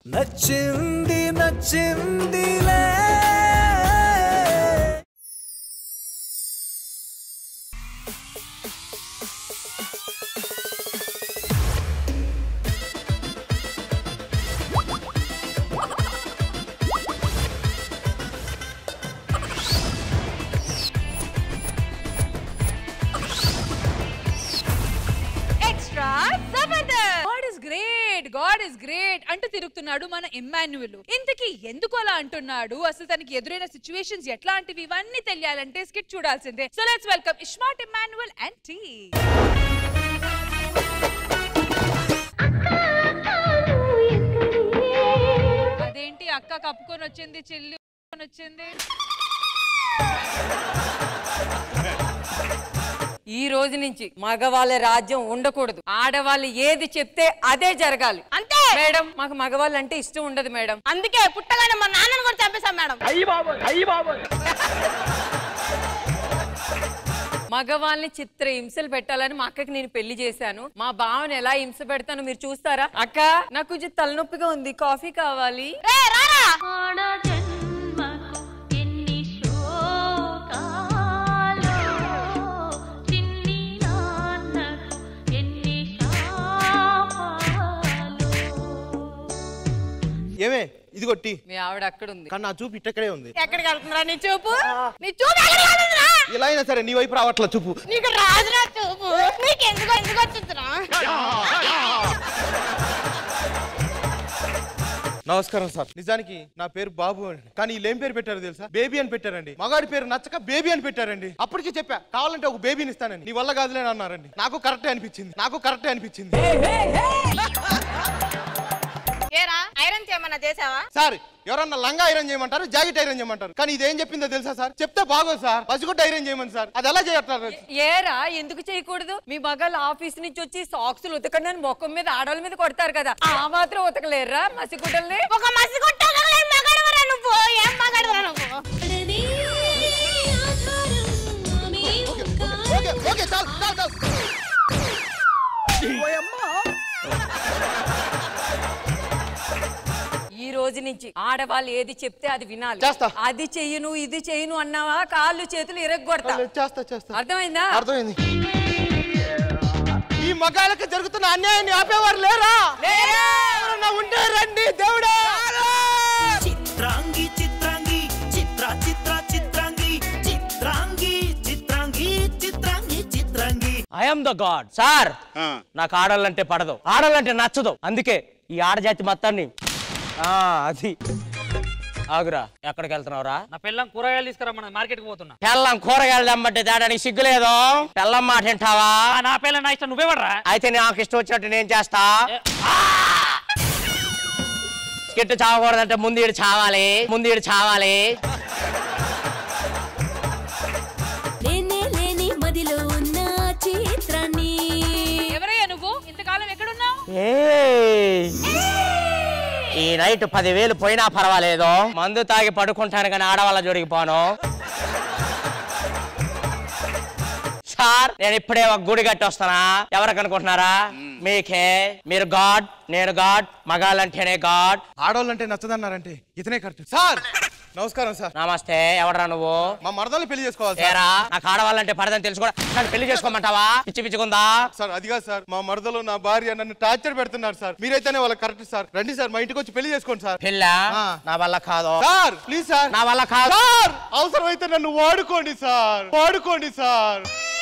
నచ్చింది నచ్చిందిలే extra Jabardasth God is great God is great అంటూ తిరుగుతున్నాడు మన ఇమ్మాన్యువల్ ఇంతకీ ఎందుకు అలా అంటున్నాడు అసలు తనకి ఎదురైన సిచ్యువేషన్స్ ఎట్లాంటివి ఇవన్నీ తెలియాలంటే స్కిట్ చూడాల్సిందే so let's welcome Ismart Immanuel and టీ అదేంటి అక్క కప్పుకొని వచ్చింది చెల్లి వచ్చింది ఈ రోజు నుంచి మగవాళ్ళ రాజ్యం ఉండకూడదు ఆడవాళ్ళు ఏది చెప్తే అదే జరగాలి అంతే మేడం మాకు మగవాళ్ళు అంటే ఇష్టం ఉండదు మేడం అందుకే పుట్టగానే మా నాన్నని కూడా చంపేశాం మేడం మగవాళ్ళని చిత్ర హింసలు పెట్టాలని మా అక్కకి నేను పెళ్లి చేశాను మా బావని ఎలా హింస పెడతానో మీరు చూస్తారా అక్క నాకు కొంచెం తలనొప్పిగా ఉంది కాఫీ కావాలి రే రారా ఆడ జన్మకు ఎన్ని శోకాలో చిన్ని నాన్నకు ఎన్ని శాపాలో ఏమే ఇది కొట్టి మీ ఆవిడ అక్కడ ఉంది కానీ నా చూపు ఇట్టక్కడే ఉంది ఎక్కడికి వెళ్తుందిరా నీ చూపు నీ చూపు ఎక్కడికి వెళ్తుందిరా ఇలా అయినా సరే నీ వైపు రావట్ల చూపు నీకు రాదురా చూపు నీకు ఎందుకు ఎందుకు వచ్చిందిరా నమస్కారం సార్ నిజానికి నా పేరు బాబు అండి కానీ వీళ్ళు ఏం పేరు పెట్టారు తెలుసా బేబీ అని పెట్టారండి మగాడి పేరు నచ్చక బేబీ అని పెట్టారండి అప్పటికి చెప్పా కావాలంటే ఒక బేబీని ఇస్తానని నీ వల్ల కాదులే అని అన్నారండి నాకు కరెక్టే అనిపించింది నాకు కరెక్టే అనిపించింది ఏరా ఐరన్ చేయమన్నా చేసావా సార్ ఎవరన్నా లంగా ఐరన్ చేయమంటారు జాకెట్ ఐరన్ చేయమంటారు కానీ ఇదేం చెప్పిందో తెలుసా సార్ చెప్తే బాగోదు సార్ పసిగుడ్డ ఐరన్ చేయమని సార్ అది ఎలా చేయట్లేదు ఏరా ఎందుకు చేయకూడదు మీ మగాళ్ళు ఆఫీస్ నుంచి వచ్చి సాక్సులు ఉతకండి అని మొక్కం మీద ఆడవాళ్ళ మీద కొడతారు కదా ఆ మాత్రం ఉతకలేరా మసిగుడ్డల్ని ఒక మసి కొట్టాలి మగాడవరా నువ్వు ఏం మగాడవరా నువ్వు అడవి ఆధారం ఆమె ఒక్క ఓకే ఓకే చాలు చాలు చాలు ఈ రోజు నుంచి ఆడవాళ్ళు ఏది చెప్తే అది వినాలి చేస్తా. అది చెయ్యను ఇది చెయ్యను అన్నావా కాళ్ళు చేతులు ఇరగొడతా చేస్తా చేస్తా అర్థమైందా అర్థమైంది ఈ మగాళ్ళకి జరుగుతున్న అన్యాయాన్ని ఆపేవారు లేరా ఎవరన్నా ఉంటే రండి దేవుడా Chitrangi Chitrangi Chitra Chitra Chitrangi Chitrangi Chitrangi Chitrangi Chitrangi I'm the god sir నాకు ఆడాలంటే పడదు ఆడాలంటే నచ్చదు అందుకే ఈ ఆడజాతి మొత్తాన్ని ఆ, అది ఆగురా ఎక్కడికి వెళ్తున్నావురా నా పిల్లం కూరగాయలు తీసుకురమ్మన్నది మార్కెట్కి పోతున్నా పెళ్ళం కూరగాయలు తెమ్మంటే తేడానికి సిగ్గులేదు పెళ్ళం మాట వింటావా ఆ, నా పిల్ల నా ఇష్టం నువ్వేవడరా అయితే నాకు ఇష్టం వచ్చినట్టు నేను చేస్తా స్కిట్ చావకూడదంటే ముందు ఈడు చావాలి ముందు ఈడు చావాలి లేనే లేని మదిలో ఉన్న చిత్రాన్ని ఎవరయ్యా నువ్వు ఇంతకాలం ఎక్కడున్నావు ఏయ్. ఈ నైట్ పదివేలు పోయినా పర్వాలేదు మందు తాగి పడుకుంటాను కానీ ఆడవాళ్ళ జోడికి పోను సార్ నేను ఇప్పుడే ఒక గుడి కట్టి వస్తానా ఎవరికి అనుకుంటున్నారా మీకే మీరు గాడ్ నేను గాడ్ మగాళ్ళంటేనే గాడ్ ఆడవాళ్ళంటే నచ్చదన్నారంటే ఇతనే కరెక్ట్ సార్ నమస్కారం సార్ నమస్తే ఎవడరా నువ్వు మా మరదల్ని పెళ్లి చేసుకోవాలి సార్ ఏరా నాకు ఆడవాళ్ళంటే పడదని తెలుసు కూడా నన్ను పెళ్లి చేసుకోమంటావా పిచ్చి పిచ్చుకుందా సార్ అది కాదు సార్ మా మరదలు నా భార్య నన్ను టార్చర్ పెడుతున్నారు సార్ మీరైతేనే వాళ్ళకి కరెక్ట్ సార్ రండి సార్ మా ఇంటికి వచ్చి పెళ్లి చేసుకోండి సార్ పిల్ల ఆ. నా వల్ల కాదు సార్ ప్లీజ్ సార్ నా వల్ల కాదు సార్ అవసరమైతే నన్ను వాడుకోండి సార్ వాడుకోండి సార్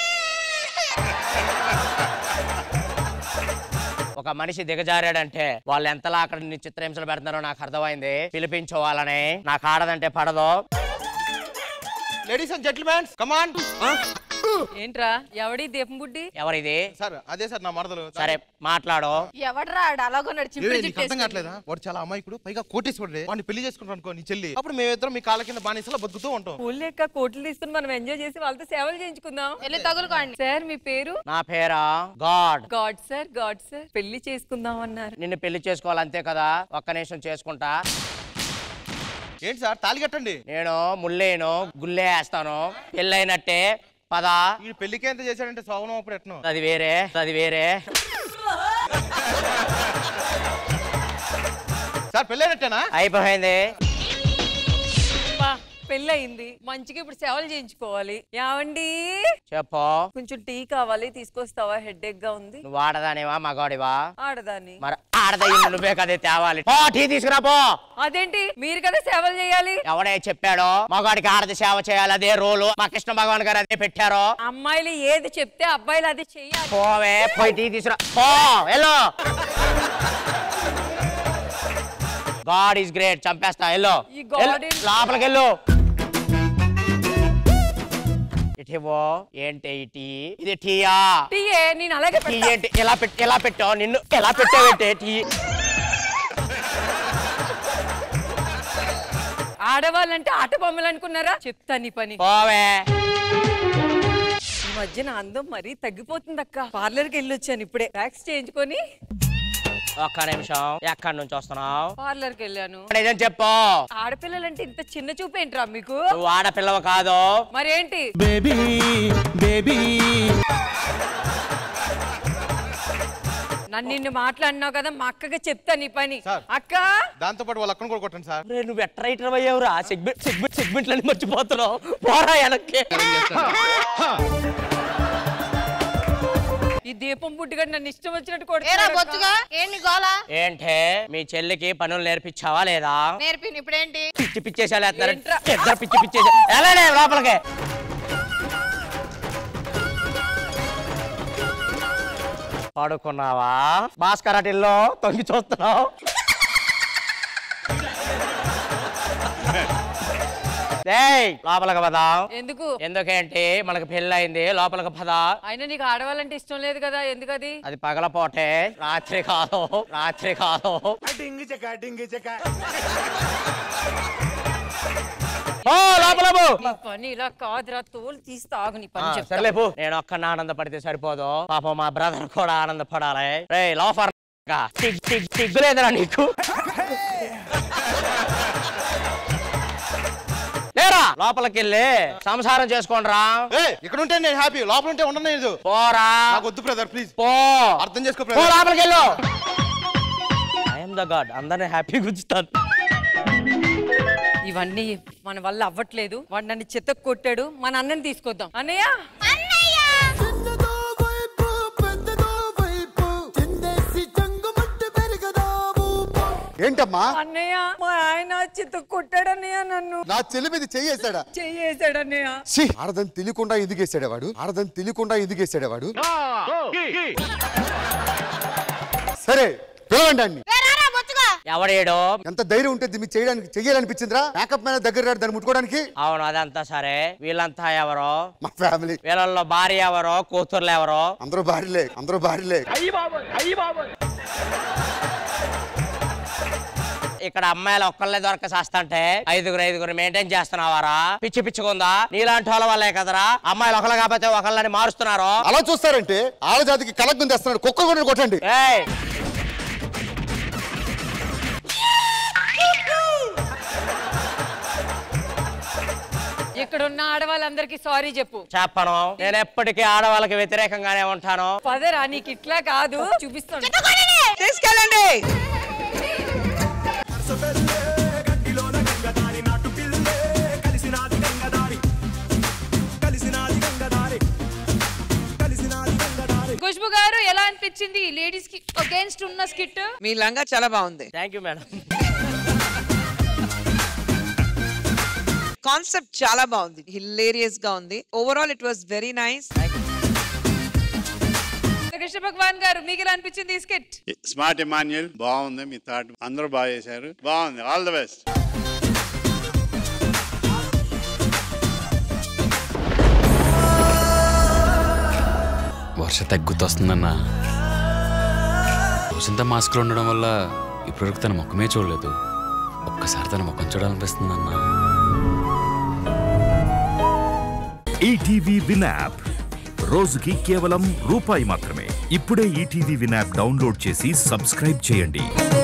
ఒక మనిషి దిగజారాడంటే వాళ్ళు ఎంతలా అక్కడ నీ చిత్రహింసలు పెడుతున్నారో నాకు అర్థమైంది పిలిపించుకోవాలని నాకు ఆడదంటే పడదు లేడీస్ అండ్ జెంటిల్మెన్స్ కమాన్ ఏంట్రా ఎవడి దీపం బుడ్డి ఎవరిది సార్ అదే సార్ నా మరదలు సరే మాట్లాడు ఎవడరా ఆడు అలాగొన్నాడు ఏవే, చింపిరి నీకు అర్థం కావట్లేదా వాడు చాలా అమాయకుడు పైగా కోటేశ్వరుడే వాడిని పెళ్లి చేసుకుంటాను అనుకో నీ చెల్లి అప్పుడు మేమిద్దరం మీ కాళ్ళ కింద బానిసలా బతుకుతూ ఉంటాం పూలు లెక్క కోట్లు తీసుకుని మనం ఎంజాయ్ చేసి వాళ్ళతో సేవలు చేయించుకుందాం వెళ్ళి తగులుకోండి సార్ మీ పేరు నా పేరా god god sir god sir పెళ్లి చేసుకుందాం అన్నారు నిన్ను పెళ్లి చేసుకోవాలి అంతే కదా ఒక్క నిమిషం చేసుకుంటా ఏంటి సార్ తాళి కట్టండి నేను ముల్లేను గుల్లే వేస్తాను పెళ్ళైనట్టే పద ఈ పెళ్లికి ఎంత చేశాడంటే సోమనం అప్పుడు ఎట్నో అది వేరే అది వేరే సార్ పెళ్ళైనట్టేనా అయిపోయింది అబ్బా, పెళ్ళయింది మంచిగా ఇప్పుడు సేవలు చేయించుకోవాలి ఏమండి చెప్పు కొంచెం టీ కావాలి తీసుకొస్తావా హెడ్ గా ఉంది నువ్వు ఆడదానివా మగాడివా ఆడదాన్ని మరి ఆడదయ్యింది నువ్వే కదే తేవాలి పో టీ తీసుకురా పో అదేంటి మీరు కదా సేవలు చేయాలి ఎవడే చెప్పాడో మగాడికి ఆడది సేవ చేయాలి అదే రోలు మా కృష్ణ భగవాన్ గారు అదే పెట్టారో అమ్మాయిలు ఏది చెప్తే అబ్బాయిలు అది చెయ్యాలి పోవే పోయి టీ తీసుకురా పో వెళ్ళు గాడ్ ఈస్ గ్రేట్ చంపేస్తా వెళ్ళు ఈ God వెళ్ళు. is- లోపలికి వెళ్ళు ఇటివో ఏంటి ఈ టీ ఇది టీయా టీయే నేను అలాగే టీ పెడతా. ఏంటి ఎలా పెట్టి ఎలా పెట్టావు నిన్ను ఎలా పెట్టావంటే టీ ఆడవాళ్ళంటే ఆట బొమ్మలు అనుకున్నారా చెప్తా నీ పని పోవే ఈ మధ్య నా అందం మరీ తగ్గిపోతుంది అక్క పార్లర్ కి వెళ్ళొచ్చాను ఇప్పుడే వ్యాక్స్ చేయించుకొని ఒక్క నిమిషం ఎక్కడి నుంచి వస్తున్నావు పార్లర్ కి వెళ్ళాను నిజం చెప్పు ఆడపిల్లలంటే ఇంత చిన్న చూపు ఏంట్రా మీకు నువ్వు ఆడపిల్లవ కాదు మరేంటి బేబీ బేబీ నన్ను నిన్ను మాట్లాడినావు కదా మా అక్కగా చెప్తా నీ పని సార్. అక్క దాంతో పాటు వాళ్ళ అక్కను కూడా కొట్టండి సార్ రే, నువ్వు ఎట్ట రైటర్ అయ్యావురా సెగ్మెంట్ సెగ్మెంట్ సెగ్మెంట్లని మర్చిపోతున్నావు పోరా వెనక్కి ఈ దీపం పుట్టిగా నన్ను ఇష్టం వచ్చినట్టు ఏరా కొడుతున్నాడు అక్క. బొచ్చుగా ఏంటి గోల ఏంటే మీ చెల్లికి పనులు నేర్పించావా లేదా నేర్పిన ఇప్పుడేంటి పిచ్చి పిచ్చేసాలు వేస్తున్నారు ఏంట్రా? ఇద్దరు పిచ్చి పిచ్చేసా ఎలానే లోపలికి పడుకున్నావా భాస్కర్ అటిల్లో తొంగి చూస్తున్నావు ఏయ్, లోపలికి పదాం ఎందుకు ఎందుకేంటి మనకి పెళ్ళి అయింది లోపలికి పదా అయినా నీకు ఆడవాళ్ళంటే ఇష్టం లేదు కదా ఎందుకది అది పగలపోటే రాత్రి కాదు రాత్రి కాదు ఓ లోపల పో. నీ పని ఇలా కాదురా తోలు తీసి తాగు నీ ఆ, పని చెప్తా సర్లే పో. నేను ఒక్కడిని ఆనందపడితే సరిపోదు పాపం మా బ్రదర్ కూడా ఆనందపడాలి రే లోఫర్ సిగ్ సిగ్ సిగ్గులేదురా నీకు లేరా లోపలికి వెళ్ళి సంసారం చేసుకోండిరా ఏ ఇక్కడ ఉంటే నేను హ్యాపీ లోపల ఉంటే ఉండలేదు పోరా నాకు వద్దు బ్రదర్ ప్లీజ్ పో అర్థం చేసుకో పో బ్రదర్ లోపలికి వెళ్ళు ఐఎమ్ ద గాడ్ అందరిని హ్యాపీ గుంచుతాను ఇవన్నీ మన వల్ల అవ్వట్లేదు వాడు నన్ను చెత్త కొట్టాడు మన అన్నని తీసుకొద్దాం అన్నయ్య ఏంటమ్మా అన్నయ్య మా ఆయన చెత్త కొట్టాడు అన్నయ్య నన్ను నా చెల్లి మీద చెయ్యేశాడా చెయ్యేశాడు అన్నయ్య ఛీ, ఆడదని తెలియకుండా ఎందుకేసాడా వాడు ఆడదని తెలియకుండా ఎందుకేసాడా వాడు సరే పిలవండి అన్ని వేరారా బొచ్చుగా ఎవడేడో ఎంత ధైర్యం ఉంటుంది మీకు చేయడానికి చెయ్యాలనిపించిందిరా మేకప్ మ్యాన్ దగ్గర రాడు దాన్ని ముట్టుకోవడానికి అవును అదంతా సరే వీళ్ళంతా ఎవరో మా ఫ్యామిలీ వీళ్ళల్లో భార్య ఎవరో కూతుర్లు ఎవరో అందరూ భార్యలే అందరూ భార్యలే ఇక్కడ అమ్మాయిలు ఒక్కళ్ళే దొరక చేస్తంటే ఐదుగురు ఐదుగురు మెయింటైన్ చేస్తున్నావారా పిచ్చి పిచ్చుకుందా నీలాంటి వాళ్ళ వల్లే కదరా అమ్మాయిలు ఒకళ్ళు కాకపోతే ఒకళ్ళని మారుస్తున్నారు అలా చూస్తారంటే ఆడజాతికి కలగ్గుంది తెస్తున్నాడు కుక్క కూడా కొట్టండి ఏయ్ ఇక్కడ ఉన్న ఆడవాళ్ళందరికీ సారీ చెప్పు చెప్పను నేను ఎప్పటికీ ఆడవాళ్ళకి వ్యతిరేకంగానే ఉంటాను పదరా నీకు ఇట్లా కాదు చూపిస్తాను తీసుకెళ్ళండి ఖుష్బు గారు ఎలా అనిపించింది లేడీస్ కి అగేన్స్ట్ ఉన్న స్కిట్ మీ లంగా చాలా బాగుంది థ్యాంక్ యూ మేడం కాన్సెప్ట్ చాలా బాగుంది హిలేరియస్ గా ఉంది overall it was very nice Krishna Bhagavan గారు మీకు ఎలా అనిపించింది ఈ స్కిట్ స్మార్ట్ ఇమాన్యుయల్ బాగుంది మీ థాట్ అందరూ బాగా చేశారు బాగుంది ఆల్ ద బెస్ట్ వర్ష తగ్గుతొస్తుందన్నా రోజంతా మాస్క్లో ఉండడం వల్ల ఇప్పటివరకు తన ముఖమే చూడలేదు ఒక్కసారి తన ముఖం చూడాలనిపిస్తుందన్నా ఈటీవీ విన్ యాప్ రోజుకి కేవలం రూపాయి మాత్రమే ఇప్పుడే ఈటీవీ విన్ యాప్ డౌన్లోడ్ చేసి సబ్స్క్రైబ్ చేయండి